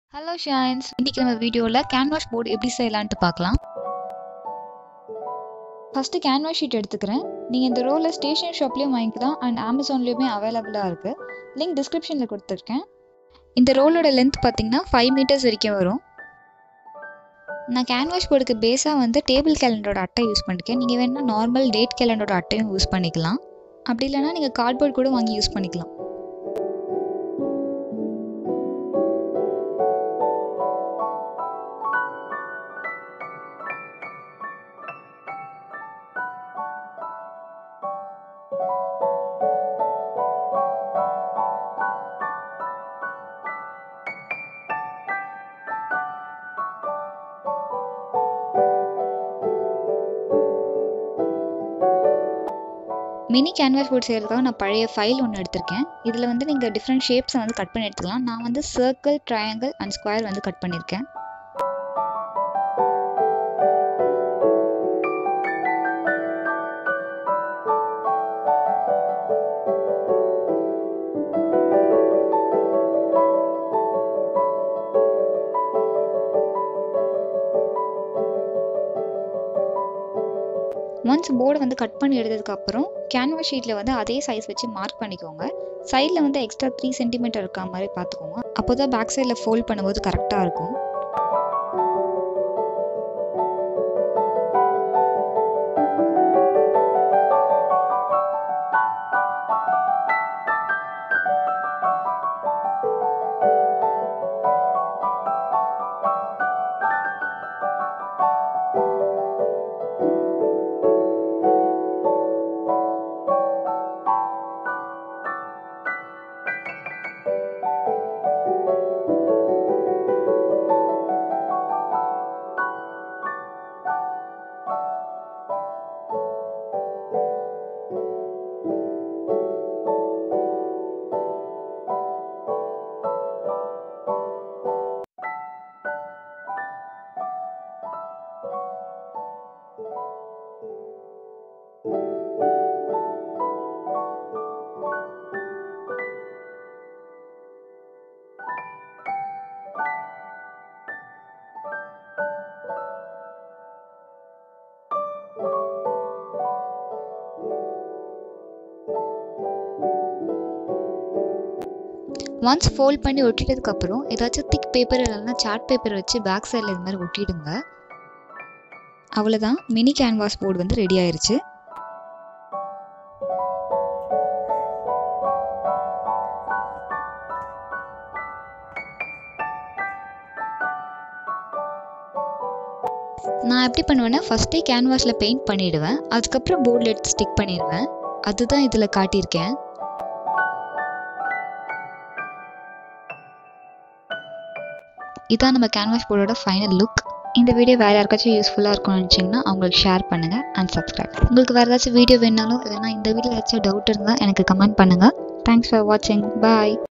hello ஷாயின்ஸ் இன்றைக்கி நம்ம வீடியோவில் கேன்வாஸ் போர்டு எப்படி செய்யலான்ட்டு பார்க்கலாம் ஃபஸ்ட்டு கேன்வாஸ் ஷீட் எடுத்துக்கிறேன் நீங்கள் இந்த ரோலில் ஸ்டேஷனரி ஷாப்லேயும் வாங்கிக்கலாம் அண்ட் அமேசான்லேயுமே அவைலபிளாக இருக்குது லிங்க் டிஸ்கிரிப்ஷனில் கொடுத்துருக்கேன் இந்த ரோலோட லென்த் பார்த்தீங்கன்னா ஃபைவ் மீட்டர்ஸ் வரைக்கும் வரும் நான் கேன்வாஸ் போர்டுக்கு பேஸாக வந்து டேபிள் கேலண்டரோட அட்டை யூஸ் பண்ணிருக்கேன் நீங்கள் வேணால் நார்மல் டேட் கேலண்டரோட அட்டையும் யூஸ் பண்ணிக்கலாம் அப்படி இல்லைனா நீங்கள் கார்ட்போர்ட் கூட வாங்கி யூஸ் பண்ணிக்கலாம் மினி கேன்வாஸ் போர்ட் செய்கிறதுக்காக நான் பழைய ஃபைல் ஒன்று எடுத்திருக்கேன் இதில் வந்து நீங்கள் டிஃப்ரெண்ட் ஷேப்ஸை வந்து கட் பண்ணி எடுத்துக்கலாம் நான் வந்து சர்க்கிள் ட்ரையாங்கிள் அண்ட் ஸ்கொயர் வந்து கட் பண்ணியிருக்கேன் ஒன்ஸ் போர்டை வந்து கட் பண்ணி எடுத்ததுக்கப்புறம் கேன்வாஸ் ஷீட்டில் வந்து அதே சைஸ் வச்சு மார்க் பண்ணிக்கோங்க சைடில் வந்து எக்ஸ்ட்ரா த்ரீ சென்டிமீட்டர் இருக்கா மாதிரி பார்த்துக்கோங்க அப்போ தான் பேக் சைடில் ஃபோல்ட் பண்ணும்போது கரெக்டாக இருக்கும் ஒன்ஸ் ஃபோல்ட் பண்ணி ஒட்டிட்டதுக்கப்புறம் ஏதாச்சும் திக் பேப்பர் இல்லைன்னா சார்ட் பேப்பர் வச்சு பேக் சைடில் இது மாதிரி ஒட்டிடுங்க அவ்வளோதான் மினி கேன்வாஸ் போர்டு வந்து ரெடி ஆயிருச்சு நான் எப்படி பண்ணுவேன்னா ஃபஸ்ட்டே கேன்வாஸில் பெயிண்ட் பண்ணிவிடுவேன் அதுக்கப்புறம் போர்டில் எடுத்து ஸ்டிக் பண்ணிடுவேன் அதுதான் இதில் காட்டியிருக்கேன் இதான் நம்ம கேன்வாஸ் போர்டோட ஃபைனல் லுக் இந்த வீடியோ வேறு யாருக்காச்சும் யூஸ்ஃபுல்லாக இருக்கும்னு நினச்சிங்கன்னா அவங்களுக்கு ஷேர் பண்ணுங்கள் அண்ட் சப்ஸ்கிரைப் உங்களுக்கு வேறு ஏதாச்சும் வீடியோ வேணாலும் இல்லைனா இந்த வீடியோ ஏதாச்சும் டவுட் இருந்தால் எனக்கு கமெண்ட் பண்ணுங்கள் தேங்க்ஸ் ஃபார் வாட்சிங் பாய்